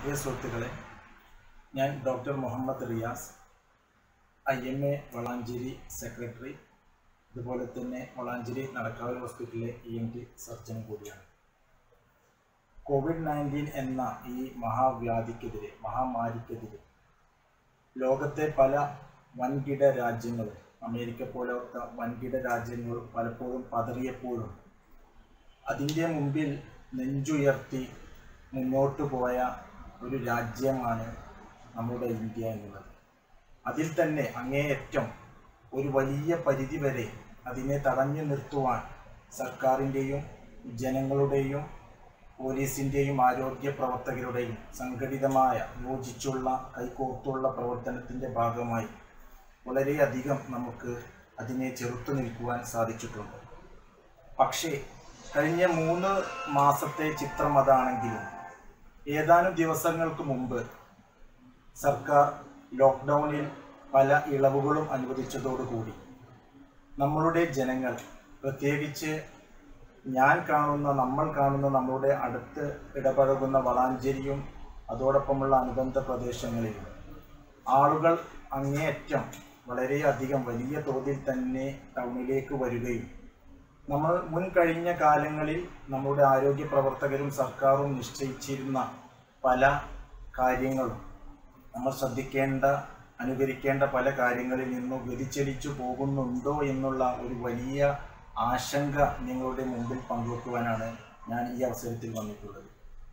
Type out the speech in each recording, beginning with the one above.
പ്രിയ സുഹൃത്തുക്കളെ ഞാൻ doctor Muhammad Riyas I M A Valanchery secretary അതുപോലെ തന്നെ വളാഞ്ചേരി നടക്കാവ് ഹോസ്പിറ്റലിലെ ഇ എൻ ടി സർജനും കൂടിയാണ് കോവിഡ് നയൻറ്റീൻ എന്ന ഈ മഹാവ്യാധിക്കെതിരെ മഹാമാരിക്കെതിരെ ലോകത്തെ പല വൻകിട രാജ്യങ്ങളും അമേരിക്ക പോലത്തെ വൻകിട രാജ്യങ്ങൾ പലപ്പോഴും പതറിയപ്പോഴും അതിൻ്റെ മുമ്പിൽ നെഞ്ചുയർത്തി മുന്നോട്ട് പോയ ഒരു രാജ്യമാണ് നമ്മുടെ ഇന്ത്യ എന്നുള്ളത് അതിൽ തന്നെ അങ്ങേയറ്റം ഒരു വലിയ പരിധി വരെ അതിനെ തടഞ്ഞു നിർത്തുവാൻ സർക്കാരിൻ്റെയും ജനങ്ങളുടെയും പോലീസിൻ്റെയും ആരോഗ്യ പ്രവർത്തകരുടെയും സംഘടിതമായ യോജിച്ചുള്ള കൈകോർത്തുള്ള പ്രവർത്തനത്തിൻ്റെ ഭാഗമായി വളരെയധികം നമുക്ക് അതിനെ ചെറുത്തു നിൽക്കുവാൻ സാധിച്ചിട്ടുണ്ട് പക്ഷേ കഴിഞ്ഞ മൂന്ന് മാസത്തെ ചിത്രം അതാണെങ്കിലും ഏതാനും ദിവസങ്ങൾക്ക് മുമ്പ് സർക്കാർ ലോക്ക്ഡൗണിൽ പല ഇളവുകളും അനുവദിച്ചതോടുകൂടി നമ്മളുടെ ജനങ്ങൾ പ്രത്യേകിച്ച് ഞാൻ കാണുന്ന നമ്മൾ കാണുന്ന നമ്മളുടെ അടുത്ത് ഇടപഴകുന്ന വളാഞ്ചേരിയും അതോടൊപ്പമുള്ള അനുബന്ധ പ്രദേശങ്ങളിലും ആളുകൾ അങ്ങേയറ്റം വളരെയധികം വലിയ തോതിൽ തന്നെ ടൗണിലേക്ക് വരികയും നമ്മൾ മുൻ കഴിഞ്ഞ കാലങ്ങളിൽ നമ്മുടെ ആരോഗ്യ പ്രവർത്തകരും സർക്കാരും നിശ്ചയിച്ചിരുന്ന പല കാര്യങ്ങളും നമ്മൾ ശ്രദ്ധിക്കേണ്ട അനുകരിക്കേണ്ട പല കാര്യങ്ങളിൽ നിന്നും വ്യതിചലിച്ചു പോകുന്നുണ്ടോ എന്നുള്ള ഒരു വലിയ ആശങ്ക നിങ്ങളുടെ മുമ്പിൽ പങ്കുവെക്കുവാനാണ് ഞാൻ ഈ അവസരത്തിൽ വന്നിട്ടുള്ളത്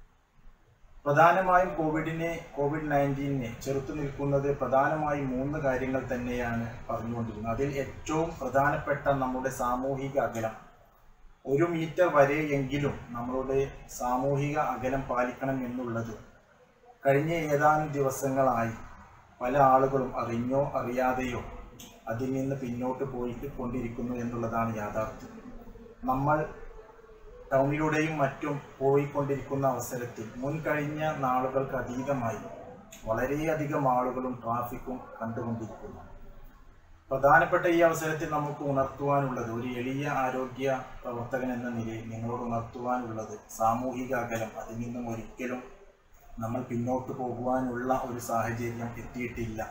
പ്രധാനമായും കോവിഡിനെ കോവിഡ് നയൻറ്റീനെ ചെറുത്തു നിൽക്കുന്നത് പ്രധാനമായും മൂന്ന് കാര്യങ്ങൾ തന്നെയാണ് പറഞ്ഞുകൊണ്ടിരുന്നത് അതിൽ ഏറ്റവും പ്രധാനപ്പെട്ട നമ്മുടെ സാമൂഹിക അകലം ഒരു മീറ്റർ വരെയെങ്കിലും നമ്മളുടെ സാമൂഹിക അകലം പാലിക്കണം എന്നുള്ളത് കഴിഞ്ഞ ഏതാനും ദിവസങ്ങളായി പല ആളുകളും അറിഞ്ഞോ അറിയാതെയോ അതിൽ നിന്ന് പിന്നോട്ട് പോയിട്ട് കൊണ്ടിരിക്കുന്നു എന്നുള്ളതാണ് യാഥാർത്ഥ്യം നമ്മൾ ടൗണിലൂടെയും മറ്റും പോയിക്കൊണ്ടിരിക്കുന്ന അവസരത്തിൽ മുൻ കഴിഞ്ഞ നാളുകൾക്ക് അതീതമായി വളരെയധികം ആളുകളും ട്രാഫിക്കും കണ്ടുകൊണ്ടിരിക്കുന്നു പ്രധാനപ്പെട്ട ഈ അവസരത്തിൽ നമുക്ക് ഉണർത്തുവാനുള്ളത് ഒരു എളിയ ആരോഗ്യ പ്രവർത്തകൻ എന്ന നിലയിൽ നിങ്ങളോട് ഉണർത്തുവാനുള്ളത് സാമൂഹിക അകലം അതിൽ നിന്നും ഒരിക്കലും നമ്മൾ പിന്നോട്ട് പോകുവാനുള്ള ഒരു സാഹചര്യം എത്തിയിട്ടില്ല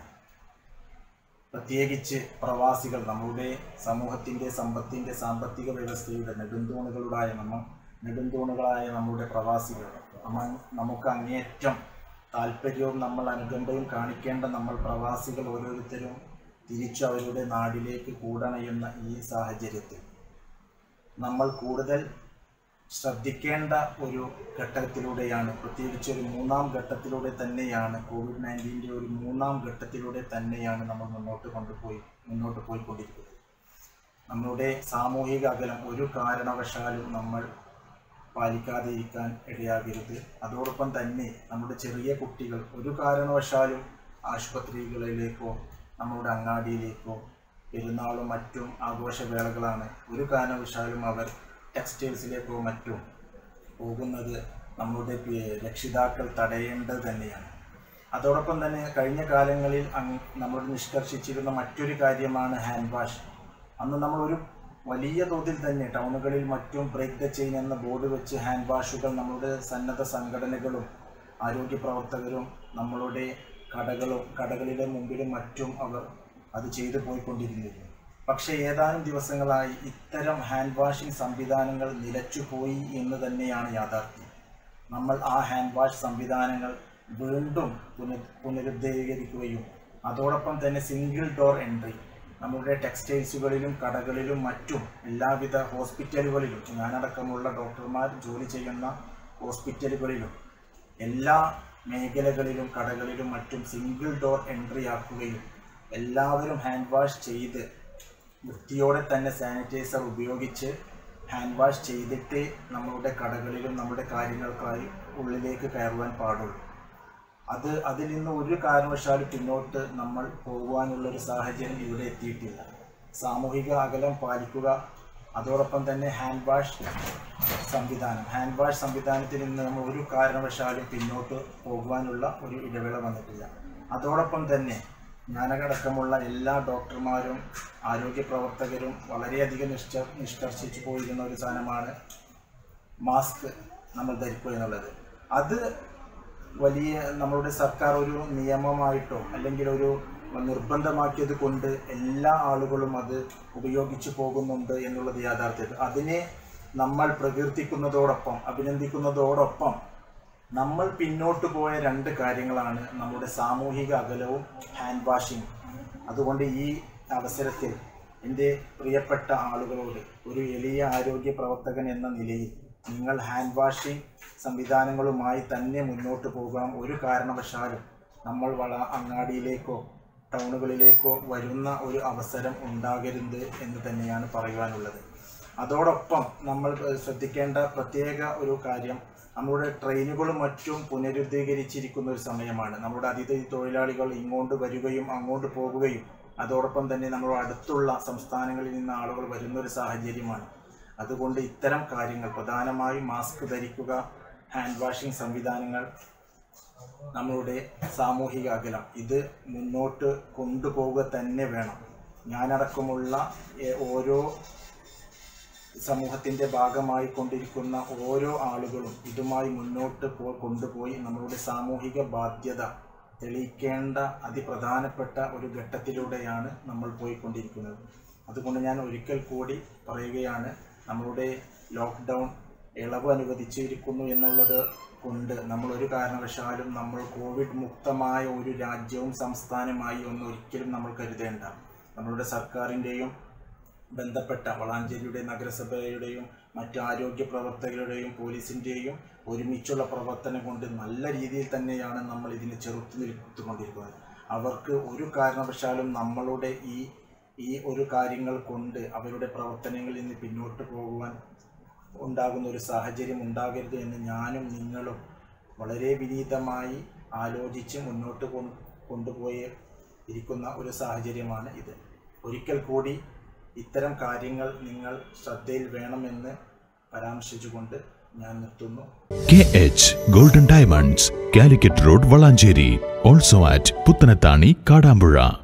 പ്രത്യേകിച്ച് പ്രവാസികൾ നമ്മുടെ സമൂഹത്തിൻ്റെ സമ്പത്തിൻ്റെ സാമ്പത്തിക വ്യവസ്ഥയുടെ നെടുന്തൂണുകളായ നമ്മ നെടുന്തൂണുകളായ നമ്മുടെ പ്രവാസികൾ നമ്മ നമുക്ക് അങ്ങേയറ്റം താല്പര്യവും നമ്മൾ അനുകമ്പയും കാണിക്കേണ്ട നമ്മൾ പ്രവാസികൾ ഓരോരുത്തരും തിരിച്ചു അവരുടെ നാടിലേക്ക് കൂടണയുന്ന ഈ സാഹചര്യത്തിൽ നമ്മൾ കൂടുതൽ ശ്രദ്ധിക്കേണ്ട ഒരു ഘട്ടത്തിലൂടെയാണ് പ്രത്യേകിച്ച് ഒരു മൂന്നാം ഘട്ടത്തിലൂടെ തന്നെയാണ് കോവിഡ് നയൻറ്റീൻ്റെ ഒരു മൂന്നാം ഘട്ടത്തിലൂടെ തന്നെയാണ് നമ്മൾ മുന്നോട്ട് കൊണ്ടുപോയി മുന്നോട്ട് പോയിക്കൊണ്ടിരിക്കുന്നത് നമ്മളുടെ സാമൂഹിക അകലം ഒരു കാരണവശാലും നമ്മൾ പാലിക്കാതെ ഇരിക്കാൻ ഇടയാകരുത് അതോടൊപ്പം തന്നെ നമ്മുടെ ചെറിയ കുട്ടികൾ ഒരു കാരണവശാലും ആശുപത്രികളിലേക്കോ നമ്മളുടെ അങ്ങാടിയിലേക്കോ പെരുന്നാളും മറ്റും ആഘോഷവേളകളാണ് ഒരു കാരണവശാലും അവർ ടെക്സ്റ്റൈൽസിലേക്കോ മറ്റും പോകുന്നത് നമ്മുടെ പി- രക്ഷിതാക്കൾ തടയേണ്ടത് തന്നെയാണ് അതോടൊപ്പം തന്നെ കഴിഞ്ഞ കാലങ്ങളിൽ അങ് നമ്മൾ നിഷ്കർഷിച്ചിരുന്ന മറ്റൊരു കാര്യമാണ് ഹാൻഡ് വാഷ് അന്ന് നമ്മൾ ഒരു വലിയ തോതിൽ തന്നെ ടൗണുകളിൽ മറ്റും ബ്രേക്ക് ദ ചെയിൻ എന്ന ബോർഡ് വെച്ച് ഹാൻഡ് വാഷുകൾ നമ്മുടെ സന്നദ്ധ സംഘടനകളും ആരോഗ്യ പ്രവർത്തകരും നമ്മളുടെ കടകളും കടകളിലെ മുമ്പിലും മറ്റും അവർ അത് ചെയ്തു പോയിക്കൊണ്ടിരുന്നിരുന്നു പക്ഷേ ഏതാനും ദിവസങ്ങളായി ഇത്തരം ഹാൻഡ് വാഷിംഗ് സംവിധാനങ്ങൾ നിലച്ചുപോയി എന്ന് തന്നെയാണ് യാഥാർത്ഥ്യം നമ്മൾ ആ ഹാൻഡ് വാഷ് സംവിധാനങ്ങൾ വീണ്ടും പുന പുനരുദ്ധീകരിക്കുകയും അതോടൊപ്പം തന്നെ സിംഗിൾ ഡോർ എൻട്രി നമ്മുടെ ടെക്സ്റ്റൈൽസുകളിലും കടകളിലും മറ്റും എല്ലാവിധ ഹോസ്പിറ്റലുകളിലും ഞാനടക്കമുള്ള ഡോക്ടർമാർ ജോലി ചെയ്യുന്ന ഹോസ്പിറ്റലുകളിലും എല്ലാ മേഖലകളിലും കടകളിലും മറ്റും സിംഗിൾ ഡോർ എൻട്രി ആക്കുകയും എല്ലാവരും ഹാൻഡ് വാഷ് ചെയ്ത് വൃത്തിയോടെ തന്നെ സാനിറ്റൈസർ ഉപയോഗിച്ച് ഹാൻഡ് വാഷ് ചെയ്തിട്ട് നമ്മളുടെ കടകളിലും നമ്മുടെ കാര്യങ്ങൾക്കായി ഉള്ളിലേക്ക് കയറുവാൻ പാടുള്ളൂ അത് അതിൽ നിന്ന് ഒരു കാരണവശാലും പിന്നോട്ട് നമ്മൾ പോകുവാനുള്ള ഒരു സാഹചര്യം ഇവിടെ എത്തിയിട്ടില്ല സാമൂഹിക അകലം പാലിക്കുക അതോടൊപ്പം തന്നെ ഹാൻഡ് വാഷ് സംവിധാനം ഹാൻഡ് വാഷ് സംവിധാനത്തിൽ നിന്ന് നമ്മൾ ഒരു കാരണവശാലും പിന്നോട്ട് പോകുവാനുള്ള ഒരു ഇടവേള വന്നിട്ടില്ല അതോടൊപ്പം തന്നെ ഞാനടക്കമുള്ള എല്ലാ ഡോക്ടർമാരും ആരോഗ്യ പ്രവർത്തകരും വളരെയധികം നിഷ്ച നിഷ്കർഷിച്ചു പോയിരുന്ന ഒരു സാധനമാണ് മാസ്ക് നമ്മൾ ധരിക്കുക എന്നുള്ളത് അത് വലിയ നമ്മളുടെ സർക്കാർ ഒരു നിയമമായിട്ടോ അല്ലെങ്കിൽ ഒരു നിർബന്ധമാക്കിയത് കൊണ്ട് എല്ലാ ആളുകളും അത് ഉപയോഗിച്ചു പോകുന്നുണ്ട് എന്നുള്ളത് യാഥാർത്ഥ്യം അതിനെ നമ്മൾ പ്രകീർത്തിക്കുന്നതോടൊപ്പം അഭിനന്ദിക്കുന്നതോടൊപ്പം നമ്മൾ പിന്നോട്ട് പോയ രണ്ട് കാര്യങ്ങളാണ് നമ്മുടെ സാമൂഹിക അകലവും ഹാൻഡ് വാഷിംഗ് അതുകൊണ്ട് ഈ അവസരത്തിൽ എൻ്റെ പ്രിയപ്പെട്ട ആളുകളോട് ഒരു എളിയ ആരോഗ്യ പ്രവർത്തകൻ എന്ന നിലയിൽ നിങ്ങൾ ഹാൻഡ് വാഷിംഗ് സംവിധാനങ്ങളുമായി തന്നെ മുന്നോട്ട് പോകണം ഒരു കാരണവശാലും നമ്മൾ വള അങ്ങാടിയിലേക്കോ ടൗണുകളിലേക്കോ വരുന്ന ഒരു അവസരം ഉണ്ടാകരുത് എന്ന് തന്നെയാണ് പറയുവാനുള്ളത് അതോടൊപ്പം നമ്മൾ ഏഹ്, ശ്രദ്ധിക്കേണ്ട പ്രത്യേക ഒരു കാര്യം നമ്മുടെ ട്രെയിനുകളും മറ്റും പുനരുദ്ധീകരിച്ചിരിക്കുന്ന ഒരു സമയമാണ് നമ്മുടെ അതിഥി തൊഴിലാളികൾ ഇങ്ങോട്ട് വരികയും അങ്ങോട്ട് പോകുകയും അതോടൊപ്പം തന്നെ നമ്മുടെ അടുത്തുള്ള സംസ്ഥാനങ്ങളിൽ നിന്ന് ആളുകൾ വരുന്ന ഒരു സാഹചര്യമാണ് അതുകൊണ്ട് ഇത്തരം കാര്യങ്ങൾ പ്രധാനമായും മാസ്ക് ധരിക്കുക ഹാൻഡ് വാഷിംഗ് സംവിധാനങ്ങൾ നമ്മളുടെ സാമൂഹിക അകലം ഇത് മുന്നോട്ട് കൊണ്ടുപോവുക തന്നെ വേണം ഞാനടക്കമുള്ള എ- ഓരോ സമൂഹത്തിൻ്റെ ഭാഗമായി കൊണ്ടിരിക്കുന്ന ഓരോ ആളുകളും ഇതുമായി മുന്നോട്ട് പോ കൊണ്ടുപോയി നമ്മളുടെ സാമൂഹിക ബാധ്യത തെളിയിക്കേണ്ട അതിപ്രധാനപ്പെട്ട ഒരു ഘട്ടത്തിലൂടെയാണ് നമ്മൾ പോയിക്കൊണ്ടിരിക്കുന്നത് അതുകൊണ്ട് ഞാൻ ഒരിക്കൽ കൂടി പറയുകയാണ് നമ്മളുടെ ലോക്ക്ഡൗൺ ഇളവ് അനുവദിച്ചിരിക്കുന്നു എന്നുള്ളത് കൊണ്ട് നമ്മൾ ഒരു കാരണവശാലും നമ്മൾ കോവിഡ് മുക്തമായ ഒരു രാജ്യവും സംസ്ഥാനമായി ഒന്നും ഒരിക്കലും നമ്മൾ കരുതേണ്ട നമ്മളുടെ സർക്കാരിൻ്റെയും ബന്ധപ്പെട്ട വളാഞ്ചേരിയുടെ നഗരസഭയുടെയും മറ്റ് ആരോഗ്യ പ്രവർത്തകരുടെയും പോലീസിൻ്റെയും ഒരുമിച്ചുള്ള പ്രവർത്തനം കൊണ്ട് നല്ല രീതിയിൽ തന്നെയാണ് നമ്മൾ ഇതിനെ ചെറുത്തു നിർത്തിക്കൊണ്ടിരിക്കുന്നത് അവർക്ക് ഒരു കാരണവശാലും നമ്മളുടെ ഈ ഈ ഒരു കാര്യങ്ങൾ കൊണ്ട് അവരുടെ പ്രവർത്തനങ്ങളിൽ നിന്ന് പിന്നോട്ട് പോകുവാൻ ഉണ്ടാകുന്ന ഒരു സാഹചര്യം ഉണ്ടാകരുത് എന്ന് ഞാനും നിങ്ങളും വളരെ വിനീതമായി ആലോചിച്ച് മുന്നോട്ട് കൊ- കൊണ്ടുപോയി ഇരിക്കുന്ന ഒരു സാഹചര്യമാണ് ഇത് ഒരിക്കൽ കൂടി ഇത്തരം കാര്യങ്ങൾ നിങ്ങൾ ശ്രദ്ധയിൽ വേണമെന്ന് പരാമർശിച്ചുകൊണ്ട് ഞാൻ നിർത്തുന്നു KH Golden Diamonds, Calicut Road, Valancheri. Also at Puttanatani, Kadambura.